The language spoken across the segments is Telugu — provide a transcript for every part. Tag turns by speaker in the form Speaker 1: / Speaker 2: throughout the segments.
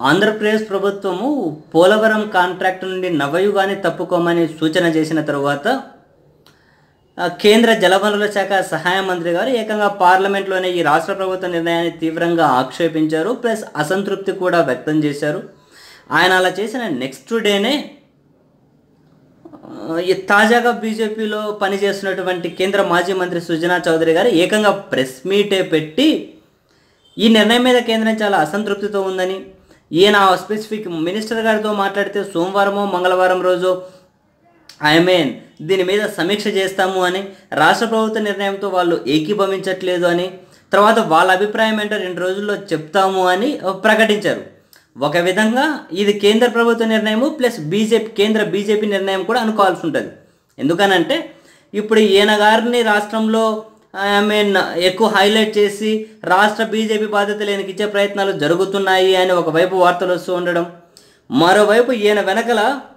Speaker 1: ఆంధ్రప్రదేశ్ ప్రభుత్వము పోలవరం కాంట్రాక్టు నుండి నవయుగాన్ని తప్పుకోమని సూచన చేసిన తరువాత ఆ, కేంద్ర జలవనరుల శాఖ సహాయ మంత్రి గారు ఏకంగా పార్లమెంట్లోనే ఈ రాష్ట్ర ప్రభుత్వ నిర్ణయాన్ని తీవ్రంగా ఆక్షేపించారు ప్లస్ అసంతృప్తి కూడా వ్యక్తం చేశారు ఆయన అలా చేసిన నెక్స్ట్ డేనే ఆ, ఈ తాజాగా బీజేపీలో పనిచేస్తున్నటువంటి కేంద్ర మాజీ మంత్రి సుజనా చౌదరి గారు ఏకంగా ప్రెస్ మీటే పెట్టి ఈ నిర్ణయం మీద కేంద్రం చాలా అసంతృప్తితో ఉందని ఈయన స్పెసిఫిక్ మినిస్టర్ గారితో మాట్లాడితే సోమవారమో మంగళవారం రోజు ఐ మీన్ దీని మీద సమీక్ష చేస్తాము అని రాష్ట్ర ప్రభుత్వ నిర్ణయంతో వాళ్ళు ఏకీభవించట్లేదు అని తర్వాత వాళ్ళ అభిప్రాయం ఏంటో రెండు రోజుల్లో చెప్తాము అని ప్రకటించారు ఒక విధంగా ఇది కేంద్ర ప్రభుత్వ నిర్ణయము ప్లస్ బీజేపీ కేంద్ర బీజేపీ నిర్ణయం కూడా అనుకోవాల్సి ఉంటుంది ఎందుకనంటే ఇప్పుడు ఈయన గారిని రాష్ట్రంలో ఐ మీన్ ఎక్కువ హైలైట్ చేసి రాష్ట్ర బీజేపీ బాధ్యతలు ఈయనకి ఇచ్చే ప్రయత్నాలు జరుగుతున్నాయి అని ఒకవైపు వార్తలు వస్తూ ఉండడం మరోవైపు ఈయన వెనకల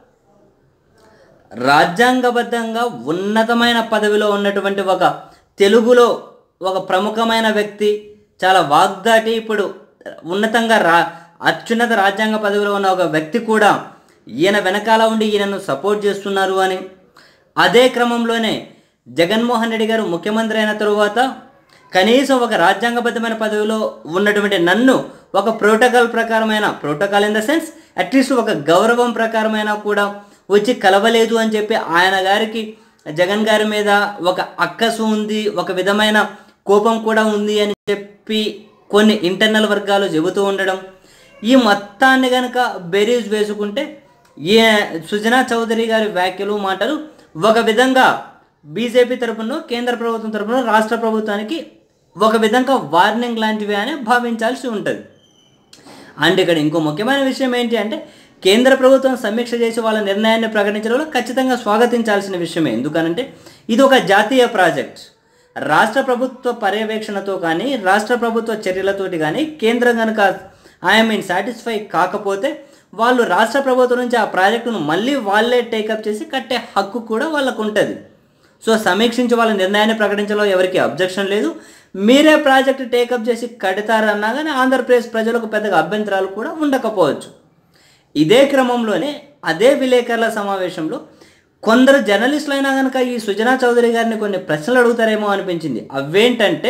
Speaker 1: రాజ్యాంగబద్ధంగా ఉన్నతమైన పదవిలో ఉన్నటువంటి ఒక తెలుగులో ఒక ప్రముఖమైన వ్యక్తి చాలా వాగ్దాటి ఇప్పుడు ఉన్నతంగా రా అత్యున్నత రాజ్యాంగ పదవిలో ఉన్న ఒక వ్యక్తి కూడా ఈయన వెనకాల ఉండి ఈయనను సపోర్ట్ చేస్తున్నారు అని అదే క్రమంలోనే జగన్మోహన్ రెడ్డి గారు ముఖ్యమంత్రి అయిన తరువాత కనీసం ఒక రాజ్యాంగబద్ధమైన పదవిలో ఉన్నటువంటి నన్ను ఒక ప్రోటోకాల్ ప్రకారమైన protocol in the sense at least ఒక గౌరవం ప్రకారమైన కూడా వచ్చి కలవలేదు అని చెప్పి ఆయన గారికి జగన్ గారి మీద ఒక అక్కసు ఉంది ఒక విధమైన కోపం కూడా ఉంది అని చెప్పి కొన్ని ఇంటర్నల్ వర్గాలు చెబుతూ ఉండడం ఈ మొత్తాన్ని కనుక బెరీజ్ వేసుకుంటే ఈ సుజనా చౌదరి గారి వ్యాఖ్యలు మాటలు ఒక విధంగా బీజేపీ తరపున కేంద్ర ప్రభుత్వం తరపున రాష్ట్ర ప్రభుత్వానికి ఒక విధంగా వార్నింగ్ లాంటివి అని భావించాల్సి ఉంటుంది అండ్ ఇక్కడ ఇంకో ముఖ్యమైన విషయం ఏంటి అంటే కేంద్ర ప్రభుత్వం సమీక్ష చేసి వాళ్ళ నిర్ణయాన్ని ప్రకటించడంలో ఖచ్చితంగా స్వాగతించాల్సిన విషయమే ఎందుకనంటే ఇది ఒక జాతీయ ప్రాజెక్ట్ రాష్ట్ర ప్రభుత్వ పర్యవేక్షణతో కానీ రాష్ట్ర ప్రభుత్వ చర్యలతోటి కానీ కేంద్రం కనుక ఐ మీన్ సాటిస్ఫై కాకపోతే వాళ్ళు రాష్ట్ర ప్రభుత్వం నుంచి ఆ ప్రాజెక్టును మళ్ళీ వాళ్ళే టేకప్ చేసి కట్టే హక్కు కూడా వాళ్ళకు ఉంటుంది సో సమీక్షించి వాళ్ళ నిర్ణయాన్ని ప్రకటించడంలో ఎవరికి అబ్జెక్షన్ లేదు మీరే ప్రాజెక్ట్ టేకప్ చేసి కడతారన్నా కానీ ఆంధ్రప్రదేశ్ ప్రజలకు పెద్దగా అభ్యంతరాలు కూడా ఉండకపోవచ్చు ఇదే క్రమంలోనే అదే విలేకరుల సమావేశంలో కొందరు జర్నలిస్టులు అయినా కనుక ఈ సుజనా చౌదరి గారిని కొన్ని ప్రశ్నలు అడుగుతారేమో అనిపించింది అవేంటంటే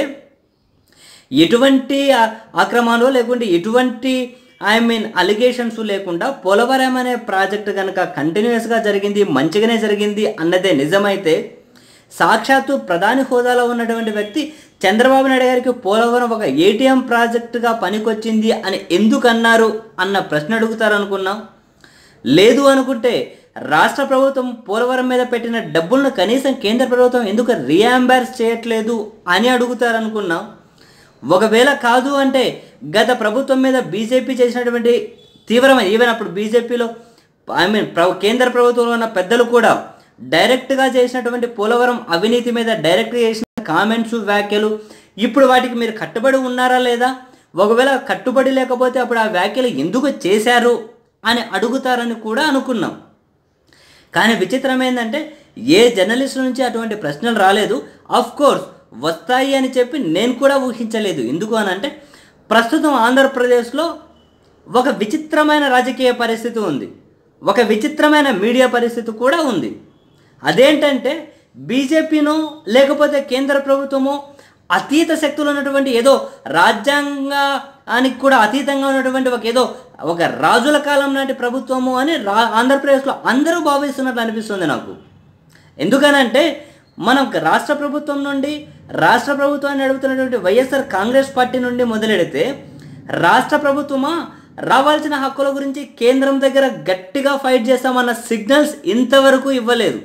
Speaker 1: ఎటువంటి ఆ- ఆక్రమణలో లేకుంటే ఎటువంటి ఐ మీన్ అలిగేషన్స్ లేకుండా పోలవరం అనే ప్రాజెక్ట్ కనుక కంటిన్యూస్గా జరిగింది మంచిగానే జరిగింది అన్నదే నిజమైతే సాక్షాత్తు ప్రధాని హోదాలో ఉన్నటువంటి వ్యక్తి చంద్రబాబు నాయుడు గారికి పోలవరం ఒక ఏటీఎం ప్రాజెక్టుగా పనికొచ్చింది అని ఎందుకు అన్నారు అన్న ప్రశ్న అడుగుతారనుకున్నాం లేదు అనుకుంటే రాష్ట్ర ప్రభుత్వం పోలవరం మీద పెట్టిన డబ్బులను కనీసం కేంద్ర ప్రభుత్వం ఎందుకు రీఎంబర్స్ చేయట్లేదు అని అడుగుతారనుకున్నాం ఒకవేళ కాదు అంటే గత ప్రభుత్వం మీద బీజేపీ చేసినటువంటి తీవ్రమైన ఈవెన్ అప్పుడు బీజేపీలో ఐ మీన్ ప్ర కేంద్ర ప్రభుత్వంలో ఉన్న పెద్దలు కూడా డైరెక్ట్గా చేసినటువంటి పోలవరం అవినీతి మీద డైరెక్ట్గా చేసిన కామెంట్స్ వ్యాఖ్యలు ఇప్పుడు వాటికి మీరు కట్టుబడి ఉన్నారా లేదా ఒకవేళ కట్టుబడి లేకపోతే అప్పుడు ఆ వ్యాఖ్యలు ఎందుకు చేశారు అని అడుగుతారని కూడా అనుకున్నాం కానీ విచిత్రం ఏంటంటే ఏ జర్నలిస్ట్ నుంచి అటువంటి ప్రశ్నలు రాలేదు అఫ్ కోర్స్ వస్తాయి అని చెప్పి నేను కూడా ఊహించలేదు ఎందుకు అని అంటే ప్రస్తుతం ఆంధ్రప్రదేశ్లో ఒక విచిత్రమైన రాజకీయ పరిస్థితి ఉంది ఒక విచిత్రమైన మీడియా పరిస్థితి కూడా ఉంది అదేంటంటే బీజేపీనో లేకపోతే కేంద్ర ప్రభుత్వమో అతీత శక్తులు ఉన్నటువంటి ఏదో రాజ్యాంగానికి కూడా అతీతంగా ఉన్నటువంటి ఒక ఏదో ఒక రాజుల కాలం నాటి ప్రభుత్వము అని రా ఆంధ్రప్రదేశ్లో అందరూ భావిస్తున్నట్లు అనిపిస్తుంది నాకు ఎందుకనంటే మనం రాష్ట్ర ప్రభుత్వం నుండి రాష్ట్ర ప్రభుత్వాన్ని నడుపుతున్నటువంటి వైఎస్ఆర్ కాంగ్రెస్ పార్టీ నుండి మొదలెడితే రాష్ట్ర ప్రభుత్వమా రావాల్సిన హక్కుల గురించి కేంద్రం దగ్గర గట్టిగా ఫైట్ చేస్తామన్న సిగ్నల్స్ ఇంతవరకు ఇవ్వలేదు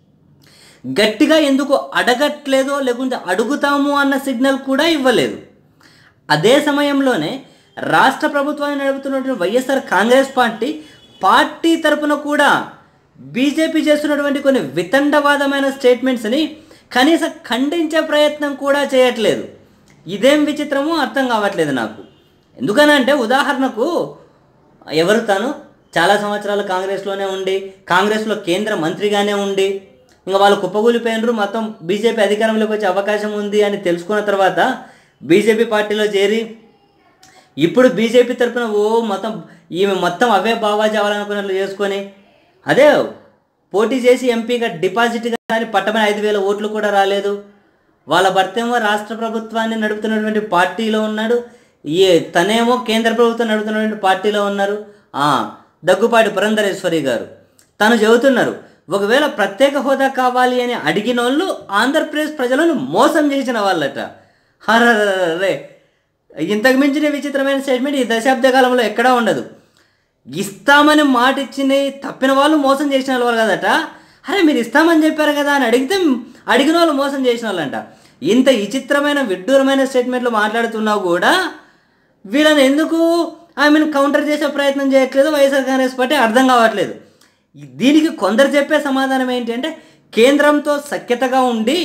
Speaker 1: గట్టిగా ఎందుకు అడగట్లేదో లేకుంటే అడుగుతాము అన్న సిగ్నల్ కూడా ఇవ్వలేదు అదే సమయంలోనే రాష్ట్ర ప్రభుత్వాన్ని నడుపుతున్నటువంటి వైఎస్ఆర్ కాంగ్రెస్ పార్టీ పార్టీ తరపున కూడా బీజేపీ చేస్తున్నటువంటి కొన్ని వితండవాదమైన స్టేట్మెంట్స్ని కనీసం ఖండించే ప్రయత్నం కూడా చేయట్లేదు ఇదేం విచిత్రమో అర్థం కావట్లేదు నాకు ఎందుకనంటే ఉదాహరణకు ఎవరు తాను చాలా సంవత్సరాలు కాంగ్రెస్లోనే ఉండి కాంగ్రెస్లో కేంద్ర మంత్రిగానే ఉండి ఇంకా వాళ్ళు కుప్పగూలిపోయినరు మొత్తం బీజేపీ అధికారంలోకి వచ్చే అవకాశం ఉంది అని తెలుసుకున్న తర్వాత బీజేపీ పార్టీలో చేరి ఇప్పుడు బీజేపీ తరపున ఓ మొత్తం ఈమె మొత్తం అవే బావాజావాలనుకున్నట్లు చేసుకొని అదే పోటీ చేసి ఎంపీగా డిపాజిట్ కానీ పట్టమైన ఐదు వేల ఓట్లు కూడా రాలేదు వాళ్ళ భర్త ఏమో రాష్ట్ర ప్రభుత్వాన్ని నడుపుతున్నటువంటి పార్టీలో ఉన్నాడు ఏ తనేమో కేంద్ర ప్రభుత్వం నడుపుతున్నటువంటి పార్టీలో ఉన్నారు ఆ, దగ్గుపాటి పురంధరేశ్వరి గారు తను చెబుతున్నారు ఒకవేళ ప్రత్యేక హోదా కావాలి అని అడిగిన వాళ్ళు ఆంధ్రప్రదేశ్ ప్రజలను మోసం చేసిన వాళ్ళట హరే ఇంతకు మించిన విచిత్రమైన స్టేట్మెంట్ ఈ దశాబ్ద కాలంలో ఎక్కడా ఉండదు ఇస్తామని మాట ఇచ్చింది తప్పిన వాళ్ళు మోసం చేసిన వాళ్ళు కదట అరే మీరు ఇస్తామని చెప్పారు కదా అని అడిగితే అడిగిన వాళ్ళు మోసం చేసిన వాళ్ళంట ఇంత విచిత్రమైన విడ్డూరమైన స్టేట్మెంట్లు మాట్లాడుతున్నా కూడా వీళ్ళని ఎందుకు ఆమెను కౌంటర్ చేసే ప్రయత్నం చేయట్లేదు వైఎస్ఆర్ కాంగ్రెస్ పార్టీ అర్థం కావట్లేదు దీనికి కొందరు చెప్పే సమాధానం ఏంటి అంటే కేంద్రంతో సఖ్యతగా ఉండి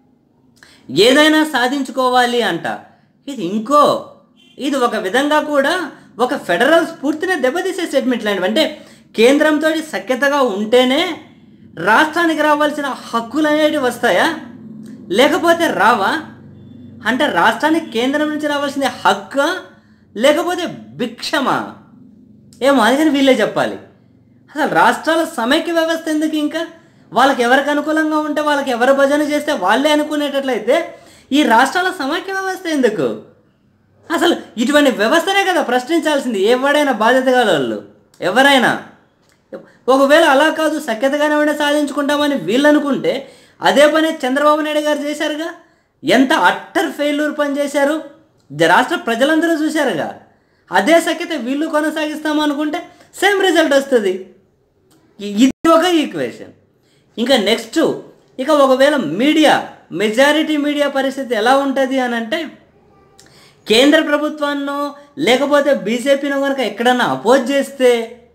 Speaker 1: ఏదైనా సాధించుకోవాలి అంట ఇది ఇంకో ఇది ఒక విధంగా కూడా ఒక ఫెడరల్ స్ఫూర్తిని దెబ్బతీసే స్టేట్మెంట్ లాంటివి అంటే కేంద్రంతో సఖ్యతగా ఉంటేనే రాష్ట్రానికి రావాల్సిన హక్కులు అనేవి వస్తాయా లేకపోతే రావా అంటే రాష్ట్రానికి కేంద్రం నుంచి రావాల్సింది హక్కా లేకపోతే భిక్షమా ఏమో అది కానీ వీళ్ళే చెప్పాలి అసలు రాష్ట్రాల సమైక్య వ్యవస్థ ఎందుకు ఇంకా వాళ్ళకి ఎవరికి అనుకూలంగా ఉంటే వాళ్ళకి ఎవరు భజన చేస్తే వాళ్ళే అనుకునేటట్లయితే ఈ రాష్ట్రాల సమైక్య వ్యవస్థ ఎందుకు అసలు ఇటువంటి వ్యవస్థనే కదా ప్రశ్నించాల్సింది ఎవడైనా బాధ్యత గల వాళ్ళు ఎవరైనా ఒకవేళ అలా కాదు సఖ్యతగానే ఉండే సాధించుకుంటామని వీళ్ళు అనుకుంటే అదే పని చంద్రబాబు నాయుడు గారు చేశారుగా ఎంత అట్టర్ ఫెయిల్యూర్ పని చేశారు జ- రాష్ట్ర ప్రజలందరూ చూశారుగా అదే సఖ్యత వీళ్ళు కొనసాగిస్తాము అనుకుంటే సేమ్ రిజల్ట్ వస్తుంది ఇ- ఇది ఒక ఈక్వేషన్ ఇంకా నెక్స్ట్ ఇక ఒకవేళ మీడియా మెజారిటీ మీడియా పరిస్థితి ఎలా ఉంటుంది అని అంటే కేంద్ర ప్రభుత్వాన్నో లేకపోతే బీజేపీనో కనుక ఎక్కడన్నా అపోజ్ చేస్తే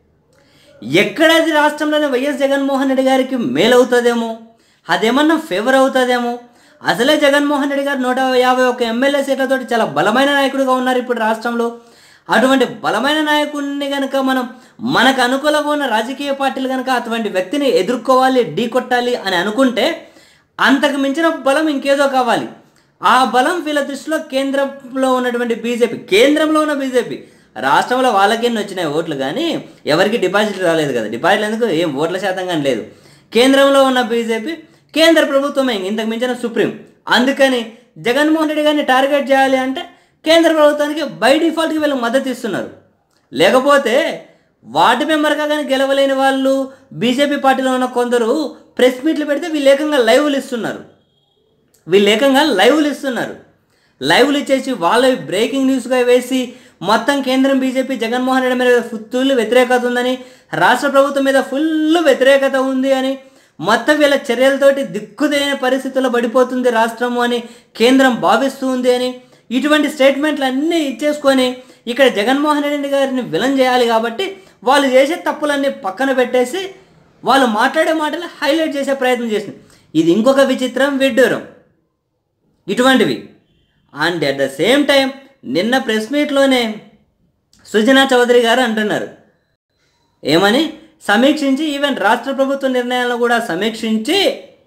Speaker 1: ఎక్కడది రాష్ట్రంలోనే వైఎస్ జగన్మోహన్ రెడ్డి గారికి మేలవుతుందేమో అదేమన్నా ఫేవర్ అవుతుందేమో అసలే జగన్మోహన్ రెడ్డి గారు నూట యాభై ఒక్క ఎమ్మెల్యే సీట్లతోటి చాలా బలమైన నాయకుడిగా ఉన్నారు ఇప్పుడు రాష్ట్రంలో అటువంటి బలమైన నాయకుడిని కనుక మనం మనకు అనుకూలంగా ఉన్న రాజకీయ పార్టీలు కనుక అటువంటి వ్యక్తిని ఎదుర్కోవాలి ఢీ కొట్టాలి అని అనుకుంటే అంతకు మించిన బలం ఇంకేదో కావాలి ఆ బలం వీళ్ళ దృష్టిలో కేంద్రంలో ఉన్నటువంటి బీజేపీ కేంద్రంలో ఉన్న బీజేపీ రాష్ట్రంలో వాళ్ళకెన్ని వచ్చినాయి ఓట్లు కానీ ఎవరికి డిపాజిట్ రాలేదు కదా డిపాజిట్ ఎందుకు ఏం ఓట్ల శాతం కానీ లేదు కేంద్రంలో ఉన్న బీజేపీ కేంద్ర ప్రభుత్వమే ఇంతకు మించిన సుప్రీం అందుకని జగన్మోహన్ రెడ్డి గారిని టార్గెట్ చేయాలి అంటే కేంద్ర ప్రభుత్వానికి బై డిఫాల్ట్కి వీళ్ళు మద్దతు ఇస్తున్నారు లేకపోతే వార్డు మెంబర్గా కానీ గెలవలేని వాళ్ళు బీజేపీ పార్టీలో ఉన్న కొందరు ప్రెస్ మీట్లు పెడితే వీళ్ళు ఏకంగా లైవ్లు ఇస్తున్నారు వీళ్ళు ఏకంగా లైవ్లు ఇస్తున్నారు లైవ్లు ఇచ్చేసి వాళ్ళ బ్రేకింగ్ న్యూస్గా వేసి మొత్తం కేంద్రం బీజేపీ జగన్మోహన్ రెడ్డి మీద ఫుల్ వ్యతిరేకత ఉందని రాష్ట్ర ప్రభుత్వం మీద ఫుల్ వ్యతిరేకత ఉంది అని మొత్తం వీళ్ళ చర్యలతోటి దిక్కుదేని పరిస్థితుల్లో పడిపోతుంది రాష్ట్రము అని కేంద్రం భావిస్తూ ఉంది అని ఇటువంటి స్టేట్మెంట్లు అన్నీ ఇచ్చేసుకొని ఇక్కడ జగన్మోహన్ రెడ్డి గారిని విలన్ చేయాలి కాబట్టి వాళ్ళు చేసే తప్పులన్నీ పక్కన పెట్టేసి వాళ్ళు మాట్లాడే మాటలు హైలైట్ చేసే ప్రయత్నం చేసింది ఇది ఇంకొక విచిత్రం విడ్డూరం ఇటువంటివి and at the same time నిన్న ప్రెస్ మీట్లోనే సుజనా చౌదరి గారు అంటున్నారు ఏమని సమీక్షించి ఈవెన్ రాష్ట్ర ప్రభుత్వ నిర్ణయాలను కూడా సమీక్షించి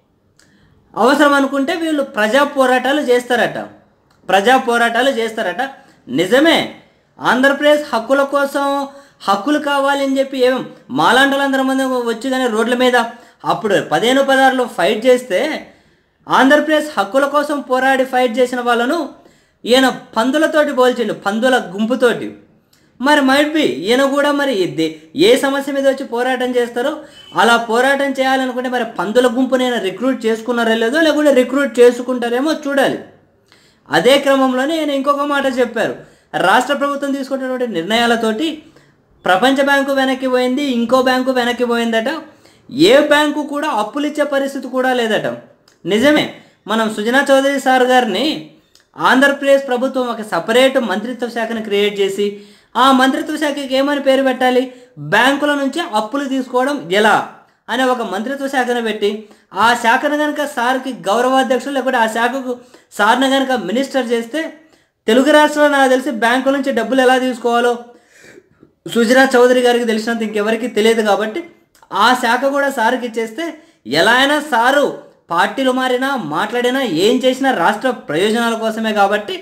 Speaker 1: అవసరం అనుకుంటే వీళ్ళు ప్రజా పోరాటాలు చేస్తారట ప్రజా పోరాటాలు చేస్తారట నిజమే ఆంధ్రప్రదేశ్ హక్కుల కోసం హక్కులు కావాలి అని చెప్పి ఏం మాలాంటలందరి మంది వచ్చి కానీ రోడ్ల మీద అప్పుడు పదిహేను పదహారులో ఫైట్ చేస్తే ఆంధ్రప్రదేశ్ హక్కుల కోసం పోరాడి ఫైట్ చేసిన వాళ్ళను ఈయన పందులతోటి పోల్చిండు పందుల గుంపుతోటి మరి మైట్ బి ఈయన కూడా మరి దే- ఏ సమస్య మీద వచ్చి పోరాటం చేస్తారో అలా పోరాటం చేయాలనుకుంటే మరి పందుల గుంపుని ఆయన రిక్రూట్ చేసుకున్నారో లేదో లేకుంటే రిక్రూట్ చేసుకుంటారేమో చూడాలి అదే క్రమంలోనే ఆయన ఇంకొక మాట చెప్పారు రాష్ట్ర ప్రభుత్వం తీసుకున్నటువంటి నిర్ణయాలతోటి ప్రపంచ బ్యాంకు వెనక్కి పోయింది ఇంకో బ్యాంకు వెనక్కి పోయిందట ఏ బ్యాంకు కూడా అప్పులు ఇచ్చే పరిస్థితి కూడా లేదట నిజమే మనం సుజనా చౌదరి సార్ గారిని ఆంధ్రప్రదేశ్ ప్రభుత్వం ఒక సపరేట్ మంత్రిత్వ శాఖను క్రియేట్ చేసి ఆ మంత్రిత్వ శాఖకి ఏమని పేరు పెట్టాలి బ్యాంకుల నుంచి అప్పులు తీసుకోవడం ఎలా అనే ఒక మంత్రిత్వ శాఖను పెట్టి ఆ శాఖను కనుక సార్కి గౌరవాధ్యక్షులు లేకపోతే ఆ శాఖకు సార్ని కనుక మినిస్టర్ చేస్తే తెలుగు రాష్ట్రాల్లో నాకు తెలిసి బ్యాంకుల నుంచి డబ్బులు ఎలా తీసుకోవాలో సుజనా చౌదరి గారికి తెలిసినంత ఇంకెవరికి తెలియదు కాబట్టి ఆ శాఖ కూడా సార్కి ఇచ్చేస్తే ఎలా అయినా సారు పార్టీలు మారినా మాట్లాడినా ఏం చేసినా రాష్ట్ర ప్రయోజనాల కోసమే కాబట్టి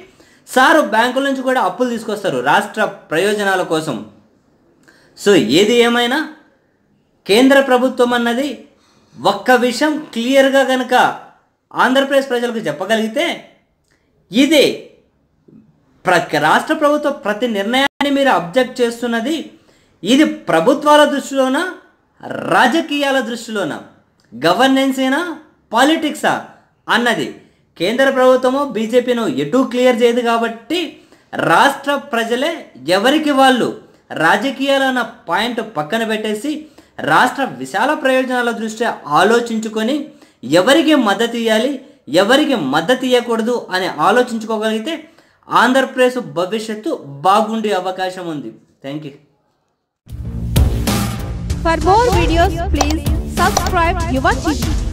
Speaker 1: సారు బ్యాంకుల నుంచి కూడా అప్పులు తీసుకొస్తారు రాష్ట్ర ప్రయోజనాల కోసం సో ఏది ఏమైనా కేంద్ర ప్రభుత్వం అన్నది ఒక్క విషయం క్లియర్గా కనుక ఆంధ్రప్రదేశ్ ప్రజలకు చెప్పగలిగితే ఇదే ప్ర రాష్ట్ర ప్రభుత్వ ప్రతి నిర్ణయాన్ని మీరు అబ్జెక్ట్ చేస్తున్నది ఇది ప్రభుత్వాల దృష్టిలోనా రాజకీయాల దృష్టిలోనా గవర్నెన్సేనా పాలిటిక్సా అన్నది కేంద్ర ప్రభుత్వము బీజేపీను ఎటు క్లియర్ చేయదు కాబట్టి రాష్ట్ర ప్రజలే ఎవరికి వాళ్ళు రాజకీయాలు అన్న పాయింట్ పక్కన పెట్టేసి రాష్ట్ర విశాల ప్రయోజనాల దృష్ట్యా ఆలోచించుకొని ఎవరికి మద్దతు ఇవ్వాలి ఎవరికి మద్దతు ఇవ్వకూడదు అని ఆలోచించుకోగలిగితే ఆంధ్రప్రదేశ్ భవిష్యత్తు బాగుండే అవకాశం ఉంది thank you
Speaker 2: For more videos, please subscribe Yuva TV.